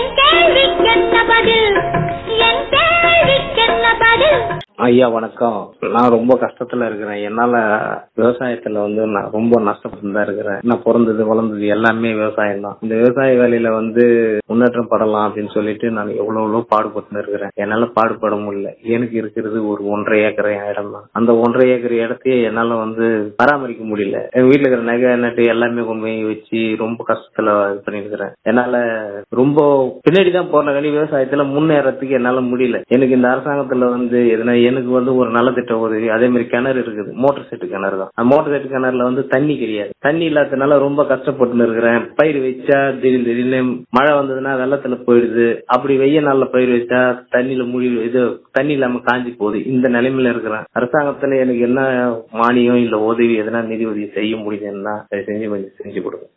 என் கேள்விக்கென்ன பதில் என் கேள்விக்கென்ன பதில் ஐயா வணக்கம் நான் ரொம்ப கஷ்டத்துல இருக்கிறேன் என்னால விவசாயத்துல வந்து நான் ரொம்ப நஷ்டப்பட்டு தான் இருக்கிறேன் நான் பிறந்தது வளர்ந்தது எல்லாமே விவசாயம் தான் இந்த விவசாய வேலையில வந்து முன்னேற்றம் படலாம் அப்படின்னு சொல்லிட்டு நான் எவ்வளவு எவ்வளவு பாடுபட்டு இருக்கிறேன் என்னால பாடுபட முடியல எனக்கு இருக்கிறது ஒரு ஒன்றரை ஏக்கர் இடம் தான் அந்த ஒன்றரை ஏக்கர் இடத்தையே என்னால வந்து பராமரிக்க முடியல எங்க வீட்டுல இருக்கிற நகை நட்டு எல்லாமே கொண்டு போய் வச்சு ரொம்ப கஷ்டத்துல இது பண்ணிருக்கிறேன் என்னால ரொம்ப பின்னாடி தான் போற வேண்டிய விவசாயத்துல முன்னேறதுக்கு என்னால முடியல எனக்கு இந்த அரசாங்கத்துல வந்து எதுனா எனக்கு வந்து ஒரு நல்ல திட்ட உதவி அதே மாதிரி கிணறு இருக்குது மோட்டர் செட்டு கிணறு தான் அந்த மோட்டர் செட்டு கிணறுல வந்து தண்ணி கிடையாது தண்ணி இல்லாததுனால ரொம்ப கஷ்டப்பட்டு இருக்கிறேன் பயிர் வச்சா திடீர்னு திடீர்னு மழை வந்ததுன்னா வெள்ளத்துல போயிடுது அப்படி வெய்ய நாள்ல பயிர் வச்சா தண்ணியில மூழ்கி இது தண்ணி இல்லாம காஞ்சி போகுது இந்த நிலைமையில இருக்கிறேன் அரசாங்கத்துல எனக்கு என்ன மானியம் இல்ல உதவி எதனா நிதி உதவி செய்ய முடியுதுன்னா தயவு செஞ்சு கொஞ்சம் செஞ்சு கொடுங்க